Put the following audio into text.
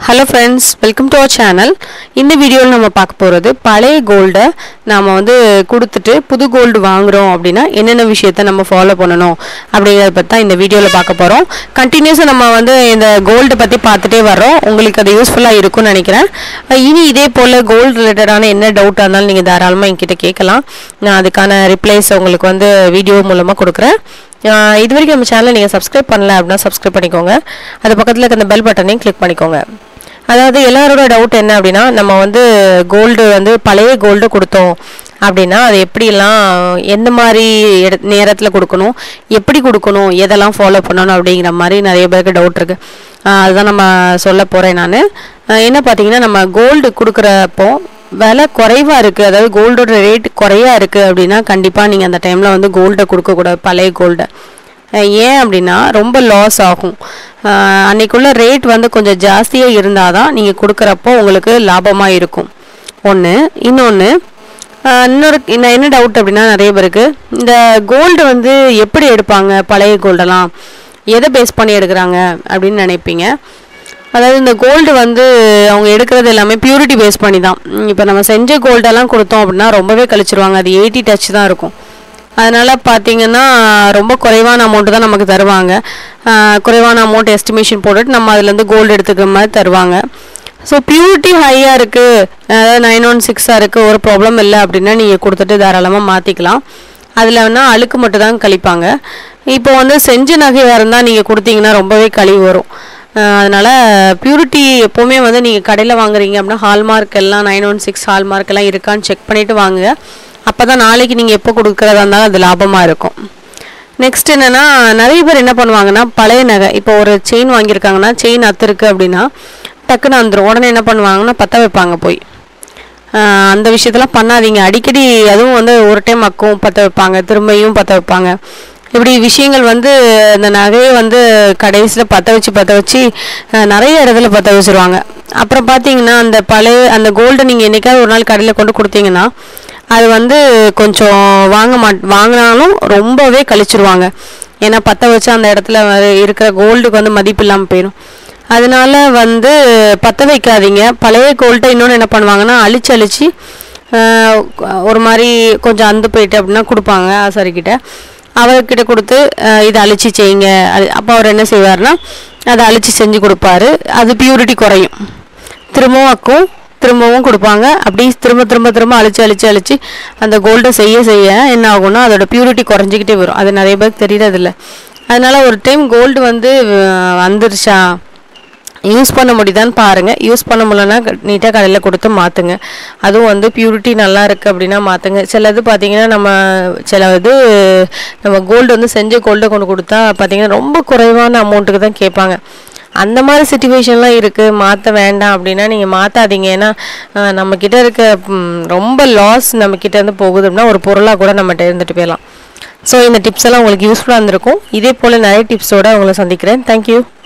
hello friends welcome to our channel இந்த வீடியோவில் நம்ம பார்க்க போகிறது பழைய கோல்டை நாம் வந்து கொடுத்துட்டு புது கோல்டு வாங்குகிறோம் அப்படின்னா என்னென்ன விஷயத்த நம்ம ஃபாலோ பண்ணணும் அப்படிங்கிறத பற்றி தான் இந்த வீடியோவில் பார்க்க போகிறோம் கண்டினியூஸாக நம்ம வந்து இந்த கோல்டை பற்றி பார்த்துட்டே வர்றோம் உங்களுக்கு அது யூஸ்ஃபுல்லாக இருக்கும்னு நினைக்கிறேன் அஹ் இனி இதே போல் கோல்டு ரிலேட்டடான என்ன டவுட்டாக இருந்தாலும் நீங்கள் தாராளமாக என்கிட்ட கேட்கலாம் நான் அதுக்கான ரிப்ளைஸ் உங்களுக்கு வந்து வீடியோ மூலமாக கொடுக்குறேன் ஆஹ் இது வரைக்கும் நம்ம சேனலை நீங்கள் சப்ஸ்கிரைப் பண்ணல அப்படின்னா சப்ஸ்கிரைப் பண்ணிக்கோங்க அது பக்கத்தில் இருக்க அந்த பெல் பட்டனையும் கிளிக் பண்ணிக்கோங்க அதாவது எல்லாரோட டவுட் என்ன அப்படின்னா நம்ம வந்து கோல்டு வந்து பழைய கோல்டு கொடுத்தோம் அப்படின்னா அது எப்படிலாம் எந்த மாதிரி எட நேரத்தில் கொடுக்கணும் எப்படி கொடுக்கணும் எதெல்லாம் ஃபாலோ பண்ணணும் அப்படிங்கிற மாதிரி நிறைய பேருக்கு டவுட் இருக்குது அதுதான் நம்ம சொல்ல போகிறேன் நான் என்ன பார்த்தீங்கன்னா நம்ம கோல்டு கொடுக்குறப்போ விலை குறைவாக இருக்குது அதாவது கோல்டோட ரேட் குறையா இருக்குது அப்படின்னா கண்டிப்பாக நீங்கள் அந்த டைமில் வந்து கோல்டை கொடுக்கக்கூடாது பழைய கோல்டை ஏன் அப்படின்னா ரொம்ப லாஸ் ஆகும் அஹ் அன்னைக்குள்ள ரேட் வந்து கொஞ்சம் ஜாஸ்தியாக இருந்தால் தான் நீங்கள் கொடுக்குறப்போ உங்களுக்கு லாபமாக இருக்கும் ஒன்று இன்னொன்று இன்னொரு இன்னும் என்ன டவுட் அப்படின்னா நிறைய பேருக்கு இந்த கோல்டு வந்து எப்படி எடுப்பாங்க பழைய கோல்டெல்லாம் எதை பேஸ் பண்ணி எடுக்கிறாங்க அப்படின்னு நினைப்பீங்க அதாவது இந்த கோல்டு வந்து அவங்க எடுக்கிறது எல்லாமே பியூரிட்டி பேஸ் பண்ணி தான் இப்போ நம்ம செஞ்ச கோல்டெல்லாம் கொடுத்தோம் அப்படின்னா ரொம்பவே கழிச்சிருவாங்க அது எயிட்டி டச் தான் இருக்கும் அதனால் பார்த்தீங்கன்னா ரொம்ப குறைவான அமௌண்ட்டு தான் நமக்கு தருவாங்க ஆஹ் குறைவான அமௌண்ட் எஸ்டிமேஷன் போட்டுட்டு நம்ம அதுலேருந்து கோல்டு எடுத்துக்கிற மாதிரி தருவாங்க ஸோ பியூரிட்டி ஹையாக இருக்குது அதாவது நைன் ஒன் சிக்ஸாக இருக்குது ஒரு ப்ராப்ளம் இல்லை அப்படின்னா நீங்கள் கொடுத்துட்டு தாராளமாக மாற்றிக்கலாம் அதில் வேணால் அழுக்கு மட்டும் தான் கழிப்பாங்க இப்போ வந்து செஞ்ச நகையாக இருந்தால் நீங்கள் கொடுத்தீங்கன்னா ரொம்பவே கழிவு வரும் ஆஹ் அதனால பியூரிட்டி எப்போவுமே வந்து நீங்கள் கடையில் வாங்குறீங்க அப்படின்னா ஹால்மார்க் எல்லாம் நைன் ஒன் சிக்ஸ் ஹால்மார்க் எல்லாம் இருக்கான்னு செக் பண்ணிவிட்டு வாங்குங்க அப்போ தான் நாளைக்கு நீங்கள் எப்போ கொடுக்குறதா இருந்தாலும் அது லாபமாக இருக்கும் நெக்ஸ்ட் என்னென்னா நிறைய பேர் என்ன பண்ணுவாங்கன்னா பழைய நகை இப்போ ஒரு செயின் வாங்கியிருக்காங்கன்னா செயின் அத்துருக்கு அப்படின்னா டக்குன்னு வந்துடும் உடனே என்ன பண்ணுவாங்கன்னா பற்ற வைப்பாங்க போய் ஆஹ் அந்த விஷயத்தெல்லாம் பண்ணாதீங்க அடிக்கடி அதுவும் வந்து ஒரு டைம் அக்கும் பற்ற வைப்பாங்க திரும்பியும் பற்ற வைப்பாங்க இப்படி விஷயங்கள் வந்து இந்த நகையை வந்து கடைசியில் பற்ற வச்சு பற்ற வச்சு அஹ் நிறைய இடத்துல பற்ற வச்சுருவாங்க அப்புறம் பார்த்தீங்கன்னா அந்த பழைய அந்த கோல்டை நீங்கள் என்றைக்காவது ஒரு நாள் கடையில் கொண்டு கொடுத்தீங்கன்னா அது வந்து கொஞ்சம் வாங்க மாட் வாங்கினாலும் ரொம்பவே கழிச்சிருவாங்க ஏன்னா பற்ற வச்சு அந்த இடத்துல வ- இருக்கிற கோல்டுக்கு வந்து மதிப்பு இல்லாமல் போயிடும் அதனால வந்து பற்ற வைக்காதீங்க பழைய கோல்ட்டை இன்னொன்று என்ன பண்ணுவாங்கன்னா அழிச்சு அழிச்சு ஆஹ் ஒரு மாதிரி கொஞ்சம் அந்து போயிட்டு அப்படின்னா கொடுப்பாங்க ஆசாரிக்கிட்ட அவர்கிட்ட கொடுத்து ஆஹ் இதை அழிச்சு செய்யுங்க அது அப்போ அவர் என்ன செய்வார்னா அதை அழிச்சு செஞ்சு கொடுப்பாரு அது பியூரிட்டி குறையும் திரும்பவும் அக்கும் திரும்பவும் கொடுப்பாங்க அப்படி திரும்ப திரும்ப திரும்ப அழிச்சு அழிச்சு அழிச்சு அந்த கோல்டை செய்ய செய்ய என்ன ஆகும்னா அதோட பியூரிட்டி குறைஞ்சிக்கிட்டே வரும் அது நிறைய பேருக்கு தெரியறதில்ல அதனால ஒரு டைம் கோல்டு வந்து அஹ், வந்துருச்சா யூஸ் பண்ண முடியுதான்னு பாருங்கள் யூஸ் பண்ண முடியலன்னா நீட்டாக கடையில் கொடுத்து மாற்றுங்க அதுவும் வந்து பியூரிட்டி நல்லா இருக்குது அப்படின்னா மாற்றுங்க சில இது பார்த்தீங்கன்னா நம்ம சில இது நம்ம கோல்டு வந்து செஞ்ச கோல்டை கொண்டு கொடுத்தா பார்த்தீங்கன்னா ரொம்ப குறைவான அமௌண்ட்டுக்கு தான் கேட்பாங்க அந்த மாதிரி சுச்சுவேஷன்லாம் இருக்குது மாற்ற வேண்டாம் அப்படின்னா நீங்கள் மாற்றாதீங்க ஏன்னா அஹ், நம்மக்கிட்ட இருக்க ம், ரொம்ப லாஸ் நம்மக்கிட்ட இருந்து போகுது அப்படின்னா ஒரு பொருளாக கூட நம்மகிட்ட இருந்துட்டு போயிடலாம் ஸோ இந்த டிப்ஸ் எல்லாம் உங்களுக்கு யூஸ்ஃபுல்லாக இருந்திருக்கும் இதே போல் நிறைய டிப்ஸோடு உங்களை சந்திக்கிறேன் தேங்க்யூ